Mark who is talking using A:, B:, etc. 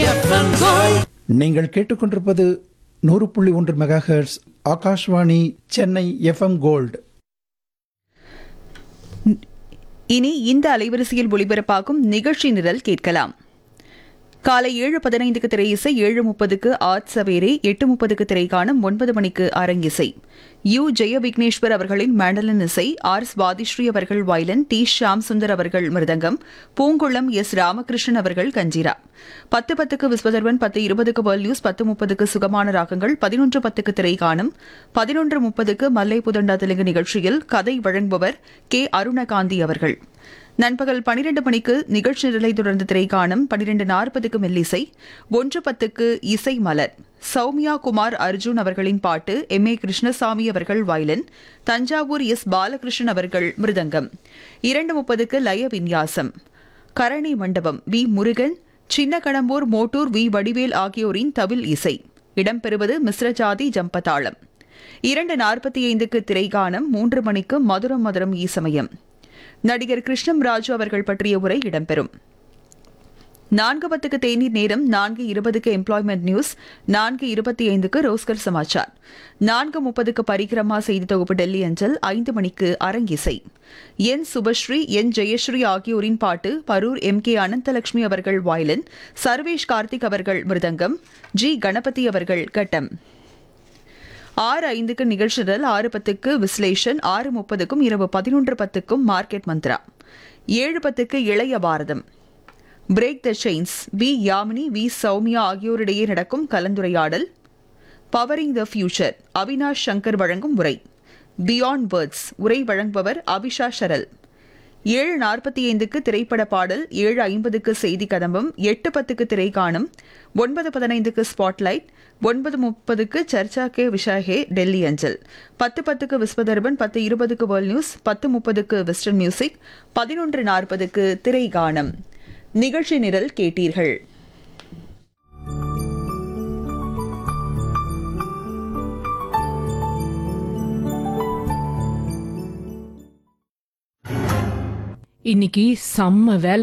A: FM gold
B: நீங்கள் கேட்டுக்கொண்டிருப்பது நூறு புள்ளி ஒன்று megahertz Akashvani Chennai FM gold
C: இனி இந்த அலைவரிசையில் ஒளிபரப்பாகும் நிகழ்ச்சி நிரல் கேட்கலாம் காலை ஏழு பதினைந்துக்கு திரை இசை ஏழு முப்பதுக்கு ஆர்ட் சவேரே எட்டு முப்பதுக்கு திரை காணும் ஒன்பது மணிக்கு அரங்கிசை யு ஜெய விக்னேஸ்வர் அவர்களின் மேண்டலின் இசை ஆர் சுவாதிஸ்ரீ அவர்கள் வயலன் டி ஷாம் சுந்தர் அவர்கள் மிருதங்கம் பூங்குளம் எஸ் ராமகிருஷ்ணன் அவர்கள் கஞ்சிரா பத்து பத்துக்கு விஸ்வதர்வன் பத்து இருபதுக்கு வேர்ல்ட் நியூஸ் பத்து முப்பதுக்கு சுகமான ராகங்கள் பதினொன்று பத்துக்கு திரை காணும் பதினொன்று முப்பதுக்கு மல்லை புதண்டா தெலுங்கு நிகழ்ச்சியில் கதை வழங்குபவர் கே அருணகாந்தி அவர்கள் நண்பகல் பனிரெண்டு மணிக்கு நிகழ்ச்சி நிலை தொடர்ந்து திரைக்காணும் பனிரெண்டு நாற்பதுக்கு மெல்லிசை ஒன்று பத்துக்கு இசை மலர் சௌமியா குமார் அர்ஜுன் அவர்களின் பாட்டு எம் ஏ கிருஷ்ணசாமி அவர்கள் வயலின் தஞ்சாவூர் எஸ் பாலகிருஷ்ணன் அவர்கள் மிருதங்கம் இரண்டு முப்பதுக்கு லய விந்யாசம் கரணி மண்டபம் வி முருகன் சின்ன கடம்பூர் மோட்டூர் வி வடிவேல் ஆகியோரின் தவில் இசை இடம்பெறுவது மிஸ்ரஜாதி ஜம்பதாளம் இரண்டு நாற்பத்தி ஐந்துக்கு திரைகானம் மூன்று மணிக்கு மதுரம் மதுரம் ஈசமயம் நடிகர் கிருஷ்ணம் ராஜு அவர்கள் பற்றிய உரை இடம்பெறும் நான்கு பத்துக்கு தேநீர் நேரம் நான்கு இருபதுக்கு எம்ப்ளாய்மெண்ட் நியூஸ் நான்கு இருபத்தி ஐந்துக்கு ரோஸ்கர் சமாச்சார் நான்கு முப்பதுக்கு பரிக்கிரமா செய்தி தொகுப்பு டெல்லி அஞ்சல் ஐந்து மணிக்கு அரங்கிசை என் சுபஸ்ரீ என் ஜெயஸ்ரீ ஆகியோரின் பாட்டு பரூர் எம் கே அனந்தலட்சுமி அவர்கள் வயலின் சர்வேஷ் கார்த்திக் அவர்கள் மிருதங்கம் ஜி கணபதி அவர்கள் கட்டம் ஆறு ஐந்துக்கு நிகழ்ச்சிதல் ஆறு பத்துக்கு விஸ்லேஷன் ஆறு முப்பதுக்கும் இரவு பதினொன்று பத்துக்கும் மார்க்கெட் மந்த்ரா ஏழு பத்துக்கு இளைய பாரதம் break the chains V Yamini V Soumya ஆகியோரிடையே நடக்கும் கலந்துரையாடல் powering the future Avinash Shankar வழங்கும் உரை பியாண்ட் வேர்ட்ஸ் உரை வழங்குபவர் அபிஷா ஷரல் ஏழு நாற்பத்தி ஐந்துக்கு திரைப்பட பாடல் ஏழு ஐம்பதுக்கு செய்தி கதம்பம் எட்டு பத்துக்கு திரை காணும் ஒன்பது பதினைந்துக்கு ஸ்பாட்லைட் ஒன்பது முப்பதுக்கு சர்ச்சா கே விஷாஹே டெல்லி அஞ்சல் பத்து பத்துக்கு விஸ்வதர்பன் பத்து இருபதுக்கு வேர்ல்ட் நியூஸ் பத்து முப்பதுக்கு வெஸ்டர்ன் மியூசிக் பதினொன்று நாற்பதுக்கு திரை காணும் நிகழ்ச்சி நிரல் கேட்டீர்கள்
D: இன்னைக்கு செம்ம வேலை